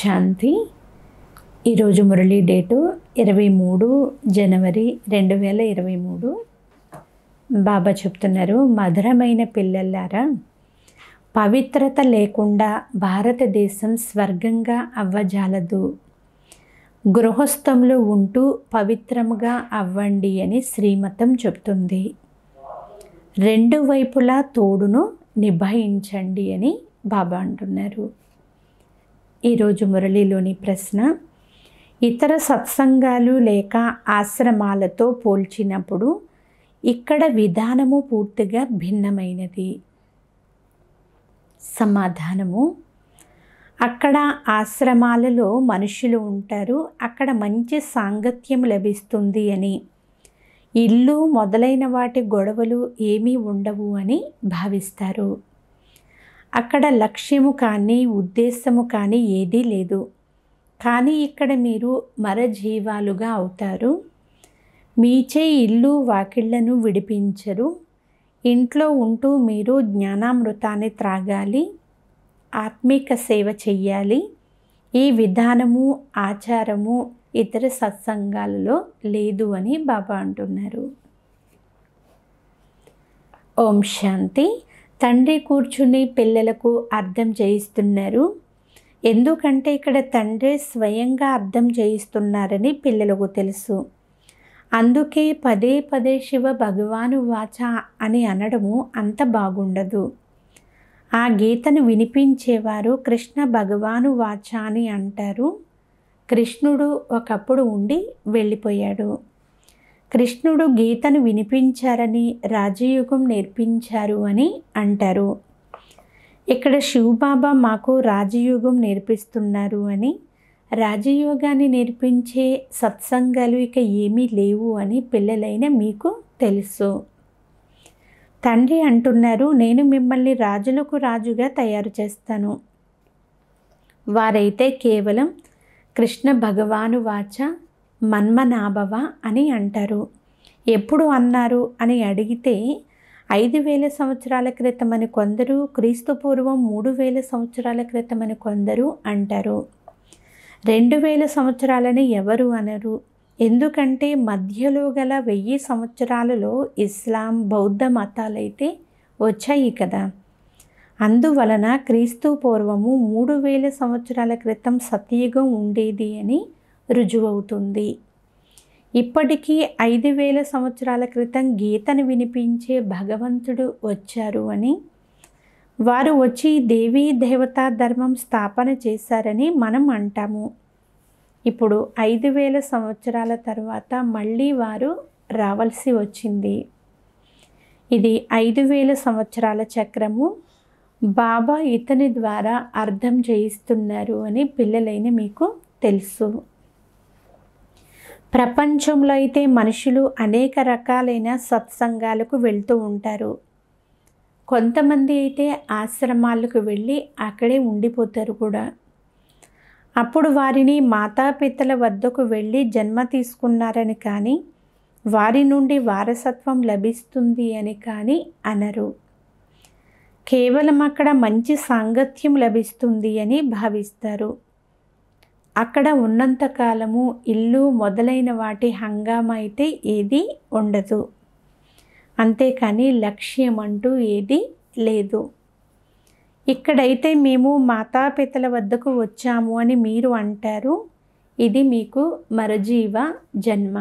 శాంతి ఈరోజు మురళీ డేటు ఇరవై మూడు జనవరి రెండు వేల ఇరవై మూడు బాబా చెప్తున్నారు మధురమైన పిల్లలారా పవిత్రత లేకుండా భారతదేశం స్వర్గంగా అవ్వజాలదు గృహస్థంలో ఉంటూ పవిత్రముగా అవ్వండి అని శ్రీమతం చెప్తుంది రెండు వైపులా తోడును నిభాయించండి అని బాబా అంటున్నారు ఈరోజు మురళిలోని ప్రశ్న ఇతర సత్సంగాలు లేక ఆశ్రమాలతో పోల్చినప్పుడు ఇక్కడ విధానము పూర్తిగా భిన్నమైనది సమాధానము అక్కడ ఆశ్రమాలలో మనుషులు ఉంటారు అక్కడ మంచి సాంగత్యం లభిస్తుంది అని ఇల్లు మొదలైన వాటి గొడవలు ఏమీ ఉండవు అని భావిస్తారు అక్కడ లక్ష్యము కానీ ఉద్దేశము కానీ ఏదీ లేదు కానీ ఇక్కడ మీరు మరజీవాలుగా అవుతారు మీచే ఇల్లు వాకిళ్లను విడిపించరు ఇంట్లో ఉంటూ మీరు జ్ఞానామృతాన్ని త్రాగాలి ఆత్మీక సేవ చెయ్యాలి ఈ విధానము ఆచారము ఇతర సత్సంగాలలో లేదు అని బాబా అంటున్నారు ఓం శాంతి తండ్రి కూర్చుని పిల్లలకు అర్థం చేయిస్తున్నారు ఎందుకంటే ఇక్కడ తండ్రి స్వయంగా అర్థం చేయిస్తున్నారని పిల్లలకు తెలుసు అందుకే పదే పదే శివ భగవాను వాచ అని అనడము అంత బాగుండదు ఆ గీతను వినిపించేవారు కృష్ణ భగవాను వాచ అని అంటారు కృష్ణుడు ఒకప్పుడు ఉండి వెళ్ళిపోయాడు కృష్ణుడు గీతను వినిపించారని రాజయోగం నేర్పించారు అని అంటారు ఇక్కడ శివబాబా మాకు రాజయోగం నేర్పిస్తున్నారు అని రాజయోగాన్ని నేర్పించే సత్సంగాలు ఇక ఏమీ లేవు అని పిల్లలైన మీకు తెలుసు తండ్రి అంటున్నారు నేను మిమ్మల్ని రాజులకు రాజుగా తయారు చేస్తాను వారైతే కేవలం కృష్ణ భగవాను వాచ మన్మనాభవ అని అంటారు ఎప్పుడు అన్నారు అని అడిగితే ఐదు వేల సంవత్సరాల క్రితమని కొందరు క్రీస్తు పూర్వం మూడు వేల సంవత్సరాల క్రితమని కొందరు అంటారు రెండు వేల సంవత్సరాలని ఎవరు అనరు ఎందుకంటే మధ్యలో గల వెయ్యి సంవత్సరాలలో ఇస్లాం బౌద్ధ మతాలైతే వచ్చాయి కదా అందువలన క్రీస్తు పూర్వము మూడు వేల సంవత్సరాల క్రితం సత్యయుగం ఉండేది అని రుజువవుతుంది ఇప్పటికీ ఐదు వేల సంవత్సరాల క్రితం గీతను వినిపించే భగవంతుడు వచ్చారు అని వారు వచ్చి దేవీ దేవతా ధర్మం స్థాపన చేశారని మనం అంటాము ఇప్పుడు ఐదు వేల సంవత్సరాల తర్వాత మళ్ళీ వారు రావాల్సి వచ్చింది ఇది ఐదు వేల సంవత్సరాల చక్రము బాబా ఇతని ద్వారా అర్థం చేయిస్తున్నారు అని పిల్లలైన మీకు తెలుసు ప్రపంచంలో అయితే మనుషులు అనేక రకాలైన సత్సంగాలకు వెళ్తూ ఉంటారు కొంతమంది అయితే ఆశ్రమాలకు వెళ్ళి అక్కడే ఉండిపోతారు కూడా అప్పుడు వారిని మాతాపితల వద్దకు వెళ్ళి జన్మ తీసుకున్నారని కానీ వారి నుండి వారసత్వం లభిస్తుంది అని కానీ అనరు కేవలం అక్కడ మంచి సాంగత్యం లభిస్తుంది అని భావిస్తారు అక్కడ ఉన్నంతకాలము ఇల్లు మొదలైన వాటి హంగామా అయితే ఏది ఉండదు అంతేకాని లక్ష్యం అంటూ ఏది లేదు ఇక్కడైతే మేము మాతాపితల వద్దకు వచ్చాము అని మీరు అంటారు ఇది మీకు మరజీవ జన్మ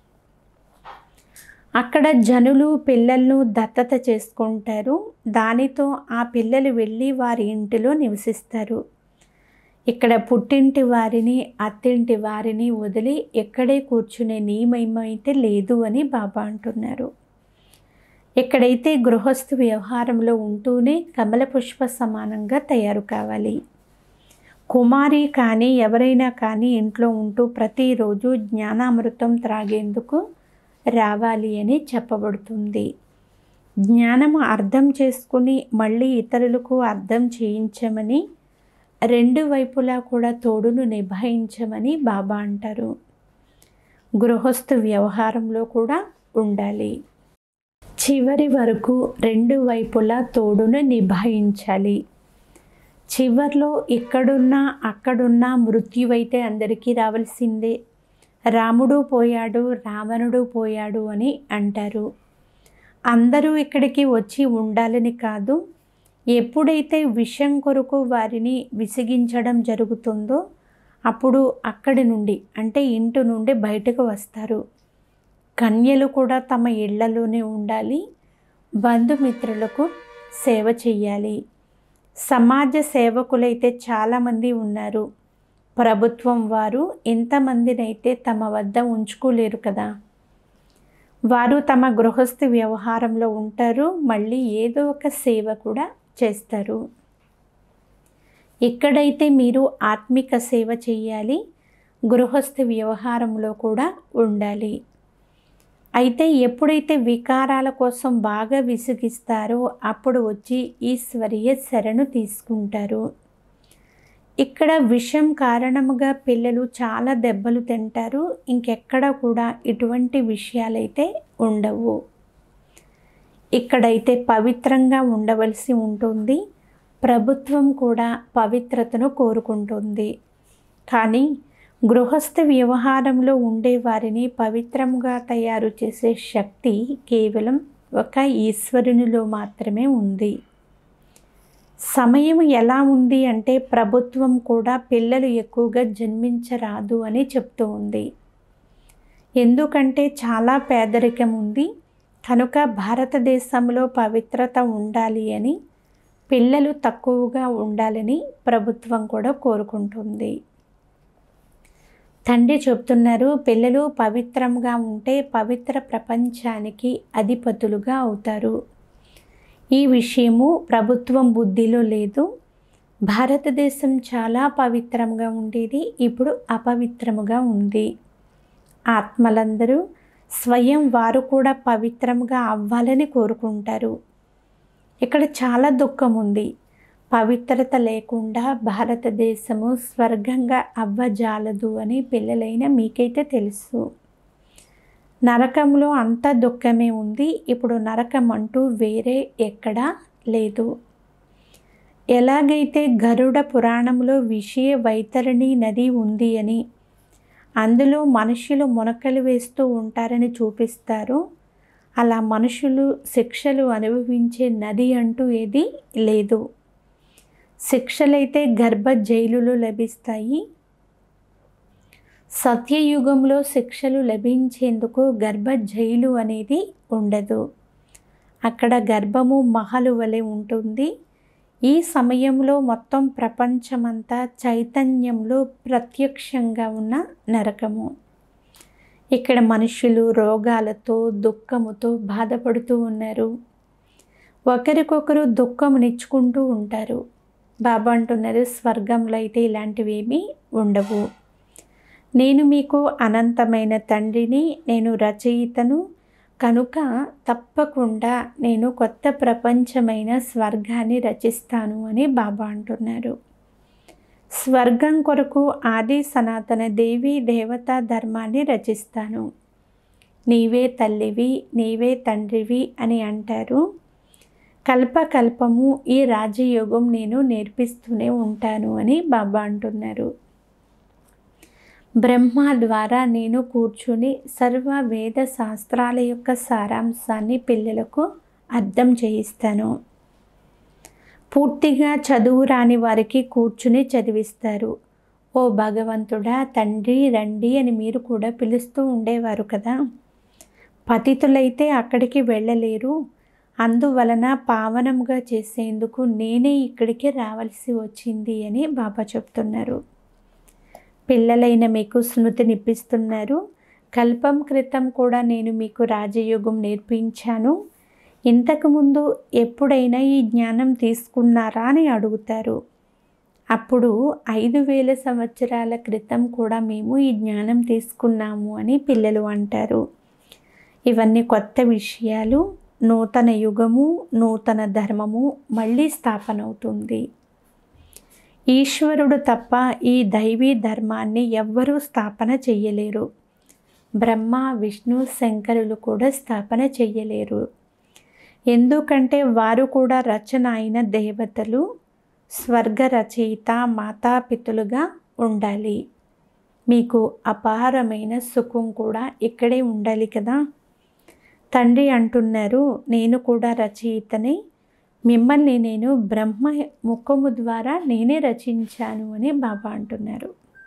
అక్కడ జనులు పిల్లలను దత్తత చేసుకుంటారు దానితో ఆ పిల్లలు వెళ్ళి వారి ఇంటిలో నివసిస్తారు ఇక్కడ పుట్టింటి వారిని అత్తింటి వారిని వదిలి ఎక్కడే కూర్చునే నియమం అయితే లేదు అని బాబా అంటున్నారు ఎక్కడైతే గృహస్థు వ్యవహారంలో ఉంటూనే కమల పుష్ప సమానంగా తయారు కావాలి కుమారి కానీ ఎవరైనా కానీ ఇంట్లో ఉంటూ ప్రతిరోజు జ్ఞానామృతం త్రాగేందుకు రావాలి అని చెప్పబడుతుంది జ్ఞానము అర్థం చేసుకుని మళ్ళీ ఇతరులకు అర్థం చేయించమని రెండు వైపులా కూడా తోడును నిభాయించమని బాబా అంటారు గృహస్థు వ్యవహారంలో కూడా ఉండాలి చివరి వరకు రెండు వైపులా తోడును నిభాయించాలి చివర్లో ఇక్కడున్నా అక్కడున్నా మృత్యువైతే అందరికీ రావాల్సిందే రాముడు పోయాడు రావణుడు పోయాడు అని అంటారు అందరూ ఇక్కడికి వచ్చి ఉండాలని కాదు ఎప్పుడైతే విషం కొరకు వారిని విసిగించడం జరుగుతుందో అప్పుడు అక్కడి నుండి అంటే ఇంటి నుండి బయటకు వస్తారు కన్యలు కూడా తమ ఇళ్లలోనే ఉండాలి బంధుమిత్రులకు సేవ చెయ్యాలి సమాజ సేవకులైతే చాలామంది ఉన్నారు ప్రభుత్వం వారు ఎంతమందినైతే తమ వద్ద ఉంచుకోలేరు కదా వారు తమ గృహస్థి వ్యవహారంలో ఉంటారు మళ్ళీ ఏదో ఒక సేవ కూడా చేస్తారు ఎక్కడైతే మీరు ఆత్మిక సేవ చేయాలి గృహస్థి వ్యవహారంలో కూడా ఉండాలి అయితే ఎప్పుడైతే వికారాల కోసం బాగా విసిగిస్తారో అప్పుడు వచ్చి ఈశ్వరీయ శరణు తీసుకుంటారు ఇక్కడ విషం కారణముగా పిల్లలు చాలా దెబ్బలు తింటారు ఇంకెక్కడ కూడా ఇటువంటి విషయాలైతే ఉండవు ఇక్కడైతే పవిత్రంగా ఉండవలసి ఉంటుంది ప్రభుత్వం కూడా పవిత్రతను కోరుకుంటుంది కానీ గృహస్థ వ్యవహారంలో ఉండే వారిని పవిత్రంగా తయారు చేసే శక్తి కేవలం ఒక ఈశ్వరునిలో మాత్రమే ఉంది సమయం ఎలా ఉంది అంటే ప్రభుత్వం కూడా పిల్లలు ఎక్కువగా జన్మించరాదు అని చెప్తూ ఉంది ఎందుకంటే చాలా పేదరికం ఉంది కనుక భారతదేశంలో పవిత్రత ఉండాలి అని పిల్లలు తక్కువగా ఉండాలని ప్రభుత్వం కూడా కోరుకుంటుంది తండ్రి చెప్తున్నారు పిల్లలు పవిత్రంగా ఉంటే పవిత్ర ప్రపంచానికి అధిపతులుగా అవుతారు ఈ విషయము ప్రభుత్వం బుద్ధిలో లేదు భారతదేశం చాలా పవిత్రంగా ఉండేది ఇప్పుడు అపవిత్రముగా ఉంది ఆత్మలందరూ స్వయం వారు కూడా పవిత్రంగా అవ్వాలని కోరుకుంటారు ఇక్కడ చాలా దుఃఖం ఉంది పవిత్రత లేకుండా భారతదేశము స్వర్గంగా అవ్వజాలదు అని పిల్లలైన మీకైతే తెలుసు నరకంలో అంత దుఃఖమే ఉంది ఇప్పుడు నరకం అంటూ వేరే ఎక్కడా లేదు ఎలాగైతే గరుడ పురాణంలో విషయ వైతరణి నది ఉంది అని అందులో మనుషులు మునకలు వేస్తూ ఉంటారని చూపిస్తారు అలా మనుషులు శిక్షలు అనుభవించే నది అంటూ ఏది లేదు శిక్షలైతే గర్భ జైలులో లభిస్తాయి సత్యయుగంలో శిక్షలు లభించేందుకు గర్భ జైలు అనేది ఉండదు అక్కడ గర్భము మహలు వలె ఉంటుంది ఈ సమయంలో మొత్తం ప్రపంచమంతా చైతన్యంలో ప్రత్యక్షంగా ఉన్న నరకము ఇక్కడ మనుషులు రోగాలతో దుఃఖముతో బాధపడుతూ ఉన్నారు ఒకరికొకరు దుఃఖమునిచ్చుకుంటూ ఉంటారు బాబా అంటున్నారు స్వర్గంలో అయితే ఇలాంటివి ఏమీ ఉండవు నేను మీకు అనంతమైన తండ్రిని నేను రచయితను కనుక తప్పకుండా నేను కొత్త ప్రపంచమైన స్వర్గాన్ని రచిస్తాను అని బాబా అంటున్నారు స్వర్గం కొరకు ఆది సనాతన దేవి దేవతా ధర్మాన్ని రచిస్తాను నీవే తల్లివి నీవే తండ్రివి అని అంటారు కల్పకల్పము ఈ రాజయోగం నేను నేర్పిస్తూనే ఉంటాను అని బాబా అంటున్నారు బ్రహ్మ ద్వారా నేను కూర్చుని సర్వ వేద శాస్త్రాల యొక్క సారాంశాన్ని పిల్లలకు అర్థం చేయిస్తాను పూర్తిగా చదువు రాని వారికి కూర్చుని చదివిస్తారు ఓ భగవంతుడా తండ్రి రండి అని మీరు కూడా పిలుస్తూ ఉండేవారు కదా పతితులైతే అక్కడికి వెళ్ళలేరు అందువలన పావనంగా చేసేందుకు నేనే ఇక్కడికి రావాల్సి వచ్చింది అని బాబా చెప్తున్నారు పిల్లలైన మీకు స్మృతినిప్పిస్తున్నారు కల్పం క్రితం కూడా నేను మీకు రాజయోగం నేర్పించాను ఇంతకుముందు ఎప్పుడైనా ఈ జ్ఞానం తీసుకున్నారా అని అడుగుతారు అప్పుడు ఐదు వేల సంవత్సరాల క్రితం కూడా మేము ఈ జ్ఞానం తీసుకున్నాము అని పిల్లలు అంటారు ఇవన్నీ కొత్త విషయాలు నూతన యుగము నూతన ధర్మము మళ్ళీ స్థాపన అవుతుంది ఈశ్వరుడు తప్ప ఈ దైవీ ధర్మాన్ని ఎవ్వరూ స్థాపన చెయ్యలేరు బ్రహ్మ విష్ణు శంకరులు కూడా స్థాపన చెయ్యలేరు ఎందుకంటే వారు కూడా రచన అయిన దేవతలు స్వర్గ రచయిత మాతాపితులుగా ఉండాలి మీకు అపారమైన సుఖం కూడా ఇక్కడే ఉండాలి కదా తండ్రి అంటున్నారు నేను కూడా రచయితని మిమ్మల్ని నేను బ్రహ్మ ముఖము ద్వారా నేనే రచించాను అని బాబా అంటున్నారు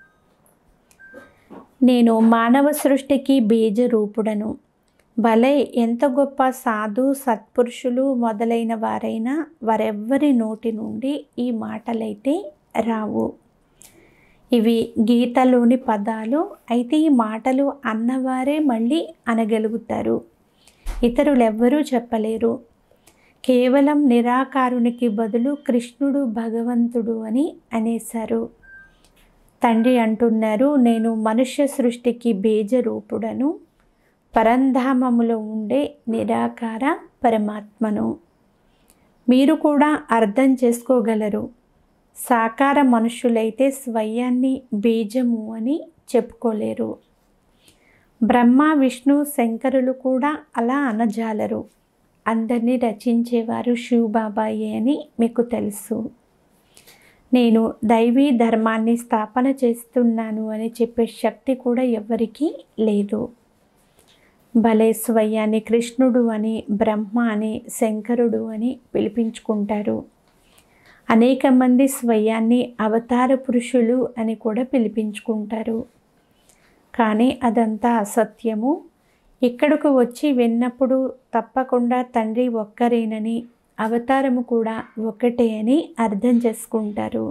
నేను మానవ సృష్టికి బీజ రూపుడను భలే ఎంత గొప్ప సాధు సత్పురుషులు మొదలైన వారైనా వారెవ్వరి నోటి నుండి ఈ మాటలైతే రావు ఇవి గీతలోని పదాలు అయితే ఈ మాటలు అన్నవారే మళ్ళీ అనగలుగుతారు ఇతరులెవ్వరూ చెప్పలేరు కేవలం నిరాకారునికి బదులు కృష్ణుడు భగవంతుడు అని అనేశారు తండ్రి అంటున్నారు నేను మనుష్య సృష్టికి బీజ రూపుడను పరంధామములో ఉండే నిరాకార పరమాత్మను మీరు కూడా అర్థం చేసుకోగలరు సాకార మనుషులైతే స్వయాన్ని బీజము అని చెప్పుకోలేరు బ్రహ్మ విష్ణు శంకరులు కూడా అలా అనజాలరు అందరినీ రచించేవారు శివబాబాయే అని మీకు తెలుసు నేను దైవీ ధర్మాన్ని స్థాపన చేస్తున్నాను అని చెప్పే శక్తి కూడా ఎవరికీ లేదు భలే స్వయాన్ని కృష్ణుడు అని బ్రహ్మ అని శంకరుడు అని పిలిపించుకుంటారు అనేక మంది స్వయాన్ని అవతార పురుషులు అని కూడా పిలిపించుకుంటారు కానీ అదంతా అసత్యము ఇక్కడకు వచ్చి విన్నప్పుడు తప్పకుండా తండ్రి ఒక్కరేనని అవతారము కూడా ఒకటే అని అర్థం చేసుకుంటారు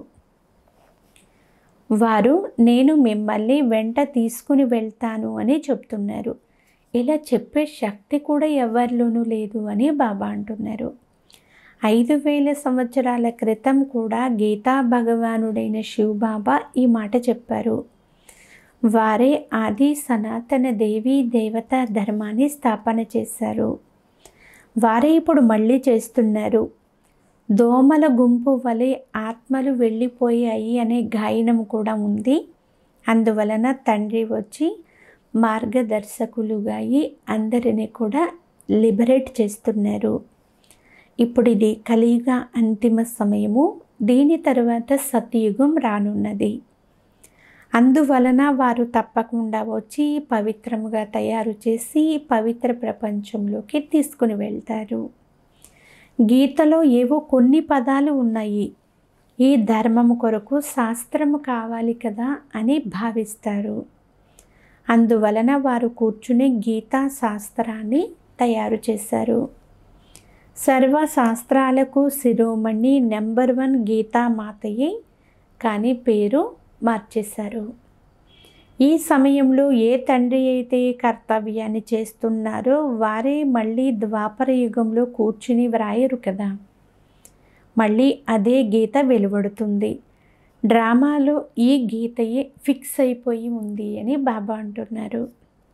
వారు నేను మిమ్మల్ని వెంట తీసుకుని వెళ్తాను అని చెప్తున్నారు ఇలా చెప్పే శక్తి కూడా ఎవరిలోనూ లేదు అని బాబా అంటున్నారు ఐదు వేల సంవత్సరాల క్రితం కూడా గీతా భగవానుడైన శివబాబా ఈ మాట చెప్పారు వారే ఆది సనాతన దేవీ దేవతా ధర్మాన్ని స్థాపన చేశారు వారే ఇప్పుడు మళ్ళీ చేస్తున్నారు దోమల గుంపు వలె ఆత్మలు వెళ్ళిపోయాయి అనే గాయనం కూడా ఉంది అందువలన తండ్రి వచ్చి మార్గదర్శకులుగా అయి అందరినీ కూడా లిబరేట్ చేస్తున్నారు ఇప్పుడు ఇది కలియుగ అంతిమ సమయము దీని తర్వాత సతయుగం రానున్నది అందువలన వారు తప్పకుండా వచ్చి పవిత్రముగా తయారు చేసి పవిత్ర ప్రపంచంలోకి తీసుకుని వెళ్తారు గీతలో ఏవో కొన్ని పదాలు ఉన్నాయి ఈ ధర్మము కొరకు శాస్త్రము కావాలి కదా అని భావిస్తారు అందువలన వారు కూర్చుని గీతా శాస్త్రాన్ని తయారు చేశారు సర్వ శాస్త్రాలకు శిరోమణి నెంబర్ వన్ గీతామాతయే కానీ పేరు మార్చేశారు ఈ సమయంలో ఏ తండ్రి అయితే కర్తవ్యాన్ని చేస్తున్నారో వారే మళ్ళీ ద్వాపర యుగంలో కూర్చుని వ్రాయరు కదా మళ్ళీ అదే గీత వెలువడుతుంది డ్రామాలో ఈ గీతయే ఫిక్స్ అయిపోయి ఉంది అని బాబా అంటున్నారు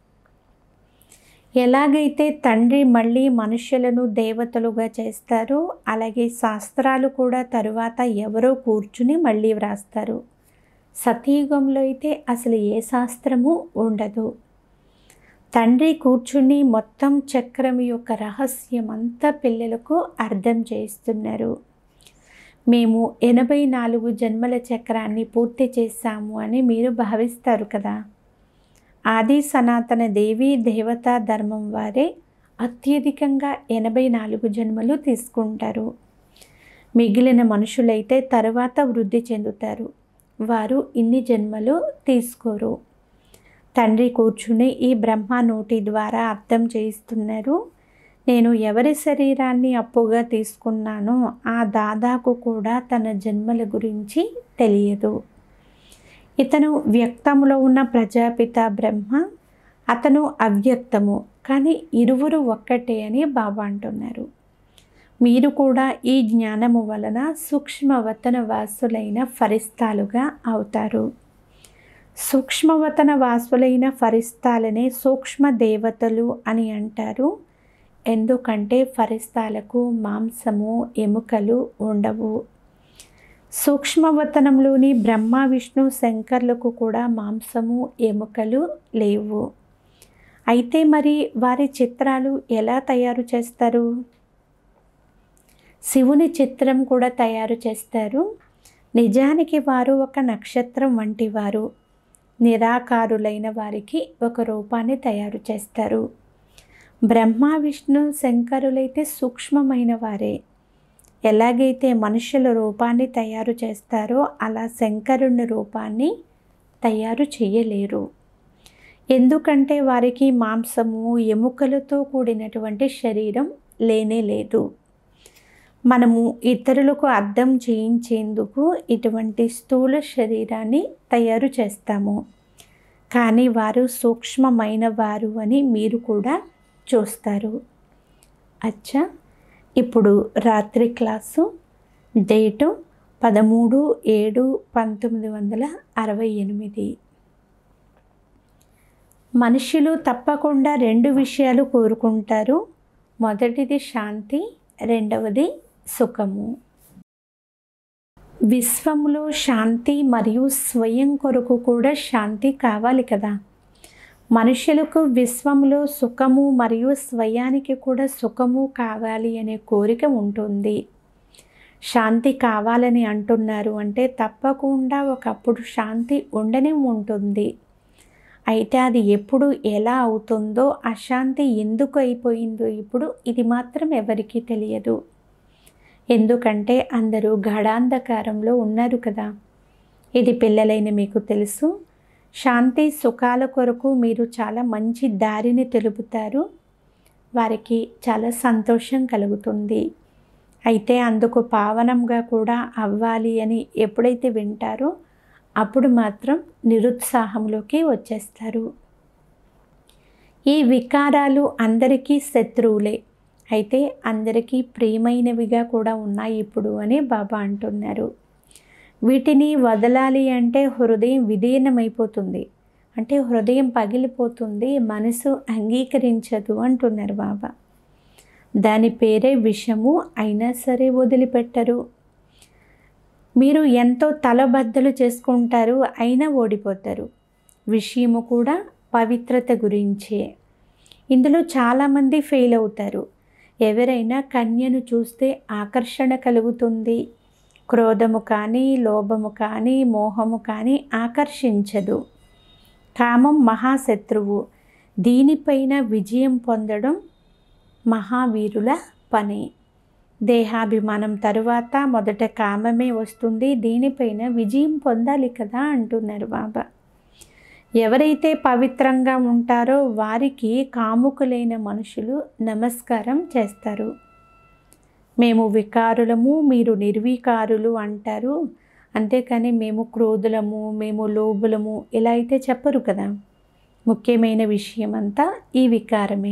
ఎలాగైతే తండ్రి మళ్ళీ మనుష్యులను దేవతలుగా చేస్తారో అలాగే శాస్త్రాలు కూడా తరువాత ఎవరో కూర్చుని మళ్ళీ వ్రాస్తారు సతయుగంలో అయితే అసలు ఏ శాస్త్రము ఉండదు తండ్రి కూర్చుని మొత్తం చక్రం యొక్క రహస్యం అంతా పిల్లలకు అర్థం చేస్తున్నారు మేము ఎనభై నాలుగు జన్మల చక్రాన్ని పూర్తి చేశాము అని మీరు భావిస్తారు కదా ఆది సనాతన దేవి దేవతా ధర్మం వారే అత్యధికంగా ఎనభై నాలుగు జన్మలు తీసుకుంటారు మిగిలిన మనుషులైతే తర్వాత వృద్ధి చెందుతారు వారు ఇన్ని జన్మలు తీసుకోరు తండ్రి కూర్చుని ఈ బ్రహ్మ నోటి ద్వారా అర్థం చేయిస్తున్నారు నేను ఎవరి శరీరాన్ని అప్పుగా తీసుకున్నానో ఆ దాదాకు కూడా తన జన్మల గురించి తెలియదు ఇతను వ్యక్తంలో ఉన్న ప్రజాపిత బ్రహ్మ అతను అవ్యక్తము కానీ ఇరువురు ఒక్కటే అని బాబా అంటున్నారు మీరు కూడా ఈ జ్ఞానము వలన సూక్ష్మవతన వాసులైన ఫరిస్తాలుగా అవుతారు సూక్ష్మవతన వాసులైన ఫరిస్తాలనే సూక్ష్మ దేవతలు అని అంటారు ఎందుకంటే ఫరిస్తాలకు మాంసము ఎముకలు ఉండవు సూక్ష్మవతనంలోని బ్రహ్మ విష్ణు శంకర్లకు కూడా మాంసము ఎముకలు లేవు అయితే మరి వారి చిత్రాలు ఎలా తయారు చేస్తారు శివుని చిత్రం కూడా తయారు చేస్తారు నిజానికి వారు ఒక నక్షత్రం వంటి వారు నిరాకారులైన వారికి ఒక రూపాన్ని తయారు చేస్తారు బ్రహ్మ విష్ణు శంకరులైతే సూక్ష్మమైన వారే ఎలాగైతే మనుషుల రూపాన్ని తయారు చేస్తారో అలా శంకరుని రూపాన్ని తయారు చేయలేరు ఎందుకంటే వారికి మాంసము ఎముకలతో కూడినటువంటి శరీరం లేనే లేదు మనము ఇతరులకు అర్థం చేయించేందుకు ఇటువంటి స్థూల శరీరాన్ని తయారు చేస్తాము కానీ వారు సూక్ష్మమైన వారు అని మీరు కూడా చూస్తారు అచ్చా ఇప్పుడు రాత్రి క్లాసు డేటు పదమూడు ఏడు పంతొమ్మిది వందల అరవై ఎనిమిది మనుషులు తప్పకుండా రెండు విషయాలు కోరుకుంటారు మొదటిది శాంతి రెండవది సుఖము విశ్వంలో శాంతి మరియు స్వయం కొరకు కూడా శాంతి కావాలి కదా మనుషులకు విశ్వంలో సుఖము మరియు స్వయానికి కూడా సుఖము కావాలి అనే కోరిక ఉంటుంది శాంతి కావాలని అంటున్నారు అంటే తప్పకుండా ఒకప్పుడు శాంతి ఉండనే ఉంటుంది అయితే అది ఎప్పుడు ఎలా అవుతుందో అశాంతి ఎందుకు అయిపోయిందో ఇప్పుడు ఇది మాత్రం ఎవరికీ తెలియదు ఎందుకంటే అందరూ గడాంధకారంలో ఉన్నారు కదా ఇది పిల్లలైన మీకు తెలుసు శాంతి సుఖాల కొరకు మీరు చాలా మంచి దారిని తెలుపుతారు వారికి చాలా సంతోషం కలుగుతుంది అయితే అందుకు పావనంగా కూడా అవ్వాలి అని ఎప్పుడైతే వింటారో అప్పుడు మాత్రం నిరుత్సాహంలోకి వచ్చేస్తారు ఈ వికారాలు అందరికీ శత్రువులే అయితే అందరికీ ప్రియమైనవిగా కూడా ఉన్నాయి ఇప్పుడు అని బాబా అంటున్నారు వీటిని వదలాలి అంటే హృదయం విధీనమైపోతుంది అంటే హృదయం పగిలిపోతుంది మనసు అంగీకరించదు అంటున్నారు బాబా దాని పేరే విషము అయినా సరే వదిలిపెట్టరు మీరు ఎంతో తలబద్దలు చేసుకుంటారు అయినా ఓడిపోతారు విషయము కూడా పవిత్రత గురించే ఇందులో చాలామంది ఫెయిల్ అవుతారు ఎవరైనా కన్యను చూస్తే ఆకర్షణ కలుగుతుంది క్రోధము కానీ లోభము కానీ మోహము కానీ ఆకర్షించదు కామం మహాశత్రువు దీనిపైన విజయం పొందడం మహావీరుల పని దేహాభిమానం తరువాత మొదట కామమే వస్తుంది దీనిపైన విజయం పొందాలి కదా అంటున్నారు బాబా ఎవరైతే పవిత్రంగా ఉంటారో వారికి కాముకులైన మనుషులు నమస్కారం చేస్తారు మేము వికారులము మీరు నిర్వికారులు అంటారు అంతేకాని మేము క్రోధులము మేము లోబులము ఇలా అయితే చెప్పరు కదా ముఖ్యమైన విషయం అంతా ఈ వికారమే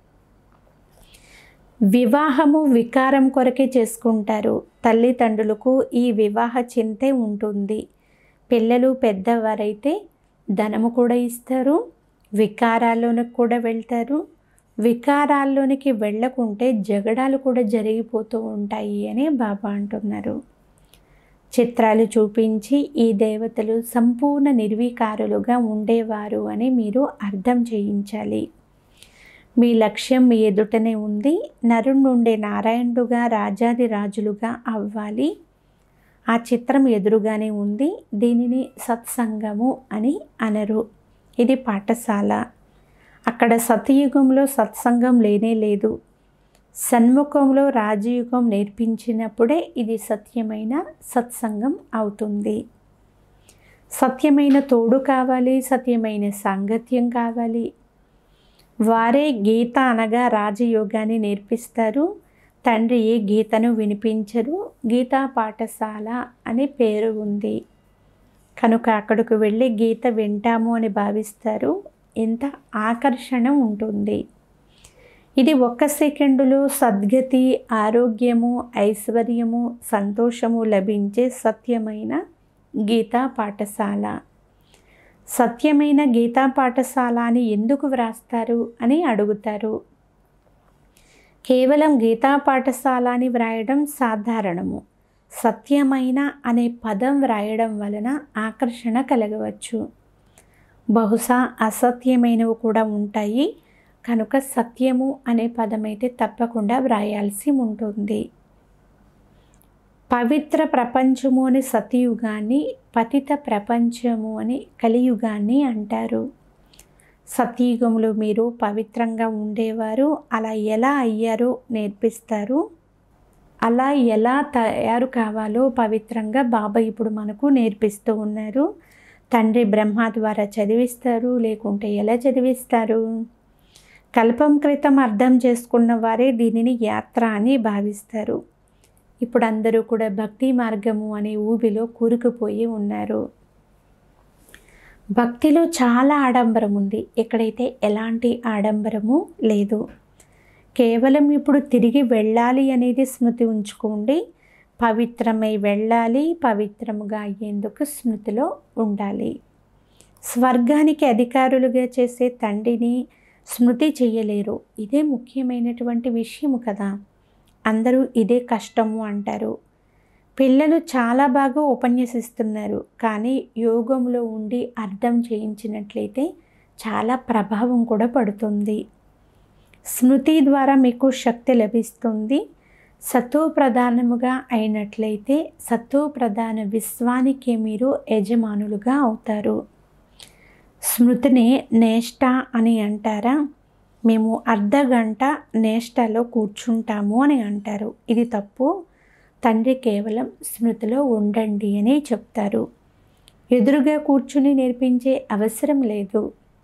వివాహము వికారం కొరకే చేసుకుంటారు తల్లిదండ్రులకు ఈ వివాహ చింతే ఉంటుంది పిల్లలు పెద్దవారైతే ధనము కూడా ఇస్తారు వికారాల్లోనికి కూడా వెళ్తారు వికారాల్లోనికి వెళ్ళకుంటే జగడాలు కూడా జరిగిపోతూ ఉంటాయి అని బాబా అంటున్నారు చిత్రాలు చూపించి ఈ దేవతలు సంపూర్ణ నిర్వీకారులుగా ఉండేవారు అని మీరు అర్థం చేయించాలి మీ లక్ష్యం మీ ఎదుటనే ఉంది నరుణ్ నుండే నారాయణుడుగా రాజాది రాజులుగా అవ్వాలి ఆ చిత్రం ఎదురుగానే ఉంది దీనిని సత్సంగము అని అనరు ఇది పాఠశాల అక్కడ సతయుగంలో సత్సంగం లేనే లేదు సన్ముఖంలో రాజయుగం నేర్పించినప్పుడే ఇది సత్యమైన సత్సంగం అవుతుంది సత్యమైన తోడు కావాలి సత్యమైన సాంగత్యం కావాలి వారే గీత అనగా రాజయోగాన్ని నేర్పిస్తారు తండ్రి గీతను వినిపించరు గీతా పాఠశాల అని పేరు ఉంది కనుక అక్కడికి వెళ్ళి గీత వింటాము అని భావిస్తారు ఎంత ఆకర్షణ ఉంటుంది ఇది ఒక్క సెకండులో సద్గతి ఆరోగ్యము ఐశ్వర్యము సంతోషము లభించే సత్యమైన గీతా పాఠశాల సత్యమైన గీతా పాఠశాల అని ఎందుకు వ్రాస్తారు అని అడుగుతారు కేవలం గీతా పాఠశాల అని వ్రాయడం సాధారణము సత్యమైన అనే పదం వ్రాయడం వలన ఆకర్షణ కలగవచ్చు బహుశా అసత్యమైనవి కూడా ఉంటాయి కనుక సత్యము అనే పదం అయితే తప్పకుండా వ్రాయాల్సి ఉంటుంది పవిత్ర ప్రపంచము అని సతయుగాన్ని పతిత ప్రపంచము అని కలియుగాన్ని అంటారు సతయుగంలో మీరు పవిత్రంగా ఉండేవారు అలా ఎలా అయ్యారో నేర్పిస్తారు అలా ఎలా తయారు కావాలో పవిత్రంగా బాబా ఇప్పుడు మనకు నేర్పిస్తూ ఉన్నారు తండ్రి బ్రహ్మ ద్వారా చదివిస్తారు లేకుంటే ఎలా చదివిస్తారు కల్పం క్రితం అర్థం చేసుకున్న వారే దీనిని యాత్ర అని భావిస్తారు ఇప్పుడు అందరూ కూడా భక్తి మార్గము అనే ఊబిలో కూరుకుపోయి ఉన్నారు భక్తిలో చాలా ఆడంబరం ఉంది ఎక్కడైతే ఎలాంటి ఆడంబరము లేదు కేవలం ఇప్పుడు తిరిగి వెళ్ళాలి అనేది స్మృతి ఉంచుకోండి పవిత్రమై వెళ్ళాలి పవిత్రముగా అయ్యేందుకు స్మృతిలో ఉండాలి స్వర్గానికి అధికారులుగా చేసే తండ్రిని స్మృతి చేయలేరు ఇదే ముఖ్యమైనటువంటి విషయము కదా అందరూ ఇదే కష్టము అంటారు పిల్లలు చాలా బాగా ఉపన్యసిస్తున్నారు కానీ యోగంలో ఉండి అర్థం చేయించినట్లయితే చాలా ప్రభావం కూడా పడుతుంది స్మృతి ద్వారా మీకు శక్తి లభిస్తుంది సత్వ ప్రధానముగా అయినట్లయితే సత్వ ప్రధాన విశ్వానికి మీరు యజమానులుగా అవుతారు స్మృతిని నేష్ట అని అంటారా మేము అర్ధ గంట నేష్టలో కూర్చుంటాము అని అంటారు ఇది తప్పు తండ్రి కేవలం స్మృతిలో ఉండండి అని చెప్తారు ఎదురుగా కూర్చుని నేర్పించే అవసరం లేదు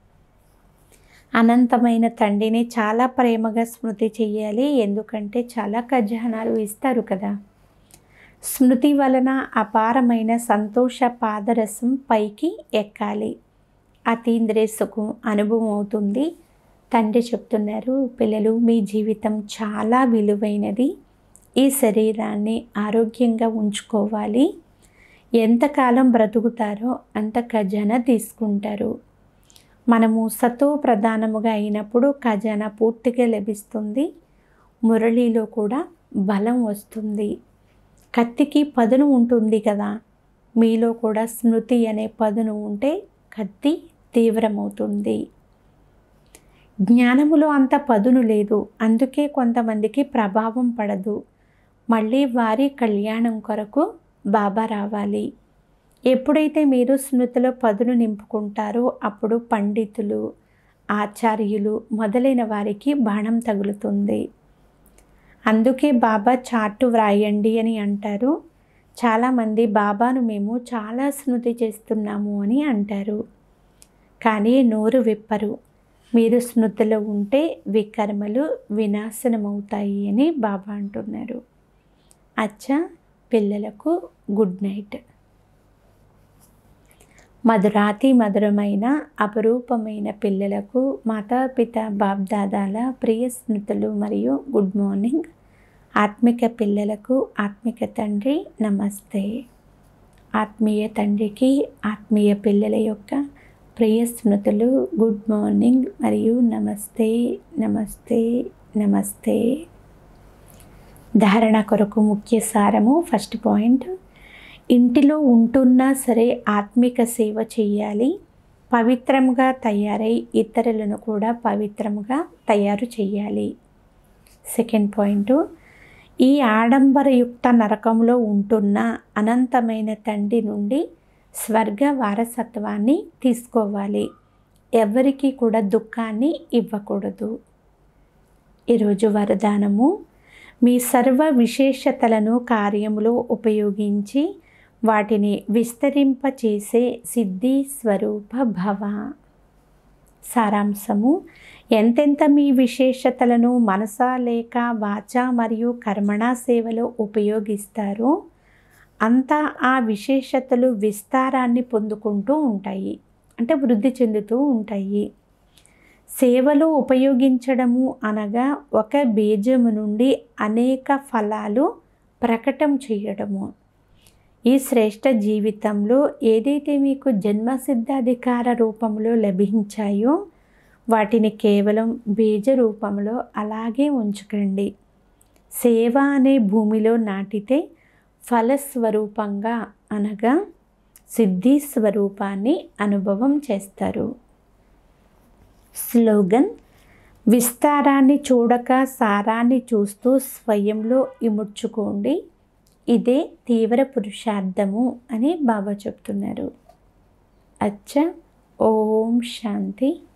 అనంతమైన తండ్రిని చాలా ప్రేమగా స్మృతి చెయ్యాలి ఎందుకంటే చాలా ఖజానాలు ఇస్తారు కదా స్మృతి వలన అపారమైన సంతోష పాదరసం పైకి ఎక్కాలి అతీంద్రియ సుఖం అనుభవం అవుతుంది తండ్రి చెప్తున్నారు పిల్లలు మీ జీవితం చాలా విలువైనది ఈ శరీరాన్ని ఆరోగ్యంగా ఉంచుకోవాలి ఎంతకాలం బ్రతుకుతారో అంత ఖజానా తీసుకుంటారు మనము సతో ప్రధానముగా అయినప్పుడు ఖజానా పూర్తిగా లభిస్తుంది మురళిలో కూడా బలం వస్తుంది కత్తికి పదును ఉంటుంది కదా మీలో కూడా స్మృతి అనే పదును ఉంటే కత్తి తీవ్రమవుతుంది జ్ఞానములో అంత పదును లేదు అందుకే కొంతమందికి ప్రభావం పడదు మళ్ళీ వారి కళ్యాణం కొరకు బాబా రావాలి ఎప్పుడైతే మీరు స్మృతిలో పదును నింపుకుంటారో అప్పుడు పండితులు ఆచార్యులు మొదలైన వారికి బాణం తగులుతుంది అందుకే బాబా చాటు వ్రాయండి అని అంటారు చాలామంది బాబాను మేము చాలా స్మృతి చేస్తున్నాము అని అంటారు కానీ నోరు విప్పరు మీరు స్మృతిలో ఉంటే వికర్మలు వినాశనమవుతాయి అని బాబా అంటున్నారు అచ్చా పిల్లలకు గుడ్ నైట్ మధురాతి మధురమైన అపరూపమైన పిల్లలకు మాతాపిత బాబ్దాదాల ప్రియ స్మృతులు మరియు గుడ్ మార్నింగ్ ఆత్మిక పిల్లలకు ఆత్మిక తండ్రి నమస్తే ఆత్మీయ తండ్రికి ఆత్మీయ పిల్లల యొక్క ప్రియ స్మృతులు గుడ్ మార్నింగ్ మరియు నమస్తే నమస్తే నమస్తే ధారణ కొరకు ముఖ్య సారము ఫస్ట్ పాయింట్ ఇంటిలో ఉంటున్నా సరే ఆత్మిక సేవ చేయాలి పవిత్రంగా తయారై ఇతరులను కూడా పవిత్రంగా తయారు చేయాలి సెకండ్ పాయింట్ ఈ ఆడంబరయుక్త నరకంలో ఉంటున్న అనంతమైన తండ్రి నుండి స్వర్గ వారసత్వాన్ని తీసుకోవాలి ఎవరికి కూడా దుఃఖాన్ని ఇవ్వకూడదు ఈరోజు వరదానము మీ సర్వ విశేషతలను కార్యములో ఉపయోగించి వాటిని విస్తరింపచేసే సిద్ధి స్వరూప భవ సారాంశము ఎంతెంత మీ విశేషతలను మనస లేక వాచ మరియు కర్మణ సేవలో ఉపయోగిస్తారో అంతా ఆ విశేషతలు విస్తారాన్ని పొందుకుంటూ ఉంటాయి అంటే వృద్ధి చెందుతూ ఉంటాయి సేవలో ఉపయోగించడము అనగా ఒక బీజము నుండి అనేక ఫలాలు ప్రకటం చేయడము ఈ శ్రేష్ట జీవితంలో ఏదైతే మీకు జన్మసిద్ధాధికార రూపంలో లభించాయో వాటిని కేవలం బీజ రూపంలో అలాగే ఉంచుకండి సేవ అనే భూమిలో నాటితే ఫలస్వరూపంగా అనగా సిద్ధి స్వరూపాన్ని అనుభవం చేస్తారు స్లోగన్ విస్తారాన్ని చూడక సారాన్ని చూస్తూ స్వయంలో ఇముడ్చుకోండి ఇదే తీవ్ర పురుషార్థము అని బాబా చెప్తున్నారు అచ్చ ఓం శాంతి